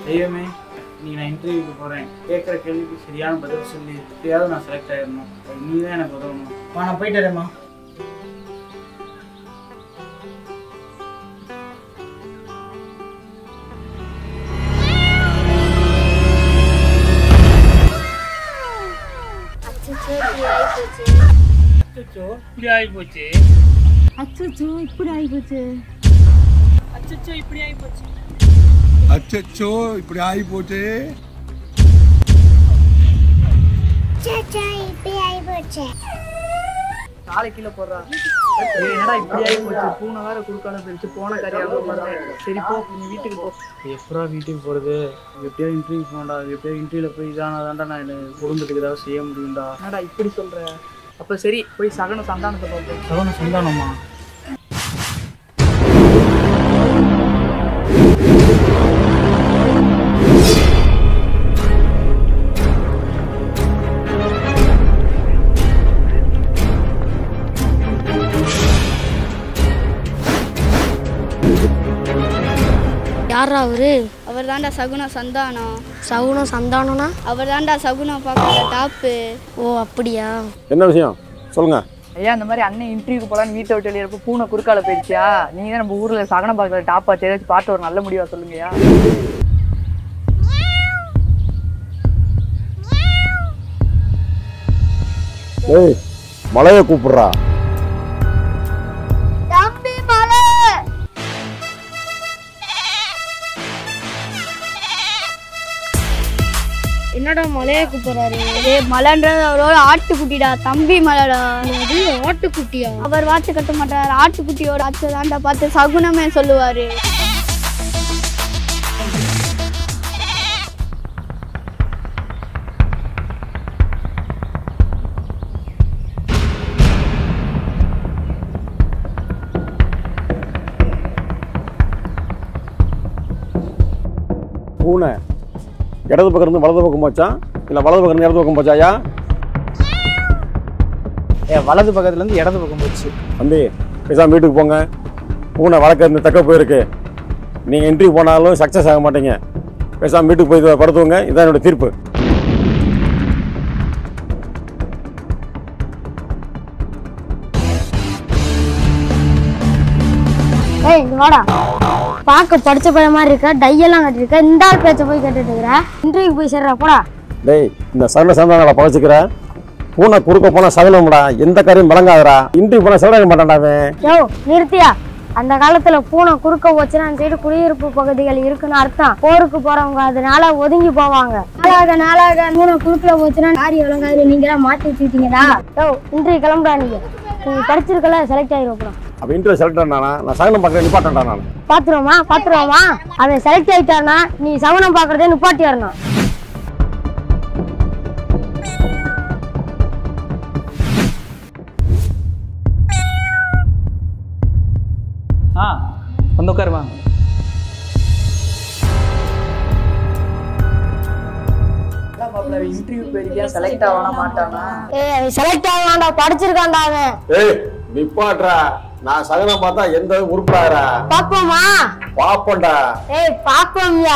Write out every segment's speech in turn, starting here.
தெய்வமே நீ நான் இன்டர்வியூக்கு போகிறேன் கேட்குற கேள்விக்கு சரியான பதில் சொல்லி எப்படியாவது நான் செலக்ட் ஆகிடணும் நீ தான் எனக்கு உதவணும் வா நான் போயிட்டு வரேம்மா அச்சோ இப்படி ஆகி போச்சு அச்சோ இப்படி ஆகிப்போச்சு அச்சச்சோ இப்படி ஆகி போச்சு அச்சச்சோ இப்படி ஆகி போச்சு காலை கீழே போடுறா ஏய், என்னடா இப்படி ஆகி போச்சு பூனை வேற குறுக்கால போயிடுச்சு போன கரையாக சரி போ நீ வீட்டுக்கு போ எப்படா வீட்டுக்கு போகிறது எப்படியோ இன்டர்வியூ போகணும்டா எப்படியோ இன்டர்வியூவில் போய் இதானா தான்டா நான் எனக்கு குடும்பத்துக்கு ஏதாவது செய்ய முடியும்டா என்னடா இப்படி சொல்ற அப்ப சரி போய் சகன சந்தானத்தை பார்ப்போம் சகன சந்தானமா யாரா அவரு அவர் தாண்டா சகுன சந்தானம் சகுனம் சந்தானம்னா அவர் தாண்டா சகுனம் பார்க்குற டாப்பு ஓ அப்படியா என்ன விஷயம் சொல்லுங்க ஐயா இந்த மாதிரி அண்ணன் இன்டர்வியூக்கு போலான்னு வீட்டை விட்டு வெளியே பூனை குறுக்கால போயிடுச்சியா நீங்க தான் நம்ம ஊர்ல சகனம் பார்க்கற டாப்பா ஏதாச்சும் பார்த்து ஒரு நல்ல முடிவா சொல்லுங்கய்யா ஏய் மலையை கூப்பிடுறா தம்பி மலை என்னடா மலையை கூப்பிடுறாரு ஏ மலைன்றது அவரோட ஆட்டுக்குட்டிடா தம்பி மலைடா அது ஆட்டுக்குட்டியா அவர் வாட்ச கட்ட மாட்டார் ஆட்டுக்குட்டியோட ஆச்சை தாண்டா பார்த்து சகுனமே சொல்லுவாரு பூனை இடது பக்கம் இருந்து வலது பக்கம் போச்சா இல்லை வலது பக்கம் இருந்து இடது பக்கம் போச்சாயா ஏ வலது பக்கத்துலேருந்து இடது பக்கம் போச்சு தம்பி பேசாம வீட்டுக்கு போங்க பூனை வழக்க இருந்து தக்க போயிருக்கு நீங்கள் இன்டர்வியூ போனாலும் சக்ஸஸ் ஆக மாட்டீங்க பேசாம வீட்டுக்கு போய் படுத்துவங்க இதான் என்னோட தீர்ப்பு ஏய் இங்க வாடா பார்க்க படிச்ச பையன் மாதிரி இருக்க டையெல்லாம் கட்டிருக்க இந்த ஆள் பேச்ச போய் கேட்டுட்டு இருக்கிற இன்டர்வியூ போய் சேர்றா போடா டேய் இந்த சகல சந்தானங்களை பழச்சிக்கிற பூனை குறுக்க போனால் சகலம்டா எந்த காரியம் விளங்காதடா இன்டர்வியூ போனால் செலவாக மாட்டான்டா அவன் யோ நிறுத்தியா அந்த காலத்துல பூனை குறுக்க போச்சுன்னா அந்த சைடு குடியிருப்பு பகுதிகள் இருக்குன்னு அர்த்தம் போருக்கு போறவங்க அதனால ஒதுங்கி போவாங்க நாளாக நாளாக பூனை குறுக்கல போச்சுன்னா யாரி விளங்காது நீங்க எல்லாம் மாத்தி வச்சுக்கிட்டீங்கடா யோ இன்றைய கிளம்புடா நீங்க நீ படிச்சிருக்கல செலக்ட் ஆகிருப்போம் அப்போ இன்டர்வியூ செலக்ட் ஆனானா நான் சகலம் பார்க்க நிப்பாட்டேன்டா நான் பாத்துருவோமா பாத்துருவோமா அவன் செலக்ட் ஆயிட்டானா நீ சவனம் பாக்குறதே நிப்பாட்டி வரணும் ஆ வந்து உட்காருமா இன்டர்வியூ போயிருக்கியா செலக்ட் ஆவானா மாட்டானா ஏய் அவன் செலக்ட் ஆகலாம்டா படிச்சிருக்கான்டா அவன் ஏய் நிப்பாட்றா நான் சகனம் பார்த்தா எந்த உருப்படாதா பாப்போமா பாப்போண்டா ஏய் பாப்போம்யா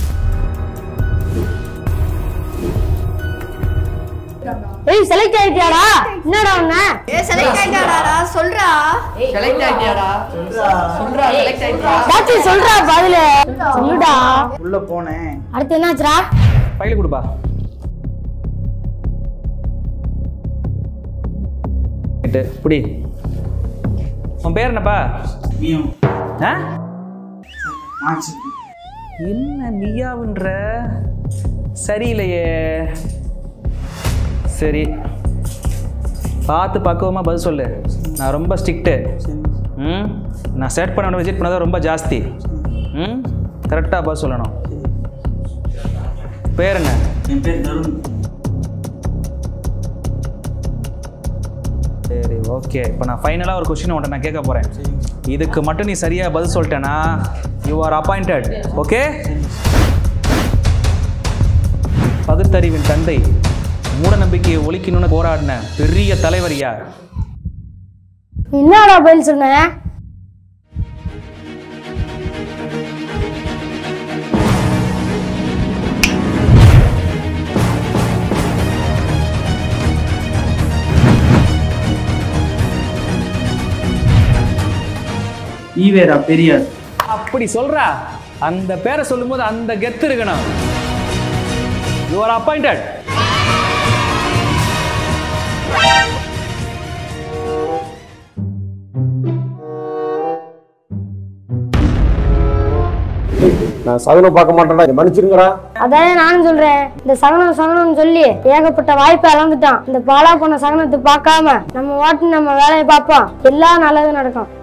ஏய் செலக்ட் ஆயிட்டியாடா என்னடா உன்ன ஏ செலக்ட் ஆயிட்டாடா சொல்றா செலக்ட் ஆயிட்டியாடா சொல்றா செலக்ட் ஆயிட்டியா சாச்சி சொல்றா பதிலு சொல்லுடா உள்ளே போனேன் அடுத்து என்னாச்சுடா ஃபைல் கொடுப்பா ரைட்டு, இப்படி உன் பேர் என்னப்பா நீயும் ஆ மாச்சு என்ன நீயாவுன்ற சரியில்லையே சரி பார்த்து பக்குவமாக பதில் சொல்லு நான் ரொம்ப ஸ்ட்ரிக்ட்டு ம் நான் செட் பண்ண விசிட் பண்ணதான் ரொம்ப ஜாஸ்தி ம் கரெக்டாக பதில் சொல்லணும் பேர் என்ன என் பேர் தருண் சரி ஓகே இப்போ நான் ஃபைனலாக ஒரு கொஸ்டின் உன்ட்ட நான் கேட்க போகிறேன் இதுக்கு மட்டும் நீ சரியாக பதில் சொல்லிட்டேன்னா யூ ஆர் அப்பாயிண்டட் ஓகே பகுத்தறிவின் தந்தை மூட நம்பிக்கையை ஒழிக்கணும்னு போராடின பெரிய தலைவர் யார் என்னடா பதில் சொன்ன ஈவேரா பெரியார் அப்படி சொல்றா அந்த பேரை சொல்லும்போது அந்த கெத்து இருக்கணும் யூ ஆர் அப்பாயிண்டட் நான் சகுனம் பார்க்க மாட்டேன்டா இதை மன்னிச்சிருங்கடா அதானே நானும் சொல்றேன் இந்த சகனம் சகனம்னு சொல்லி ஏகப்பட்ட வாய்ப்பை இழந்துட்டான் இந்த பாலா போன சகனத்தை பார்க்காம நம்ம வாட்டு நம்ம வேலையை பார்ப்போம் எல்லாம் நல்லது நடக்கும்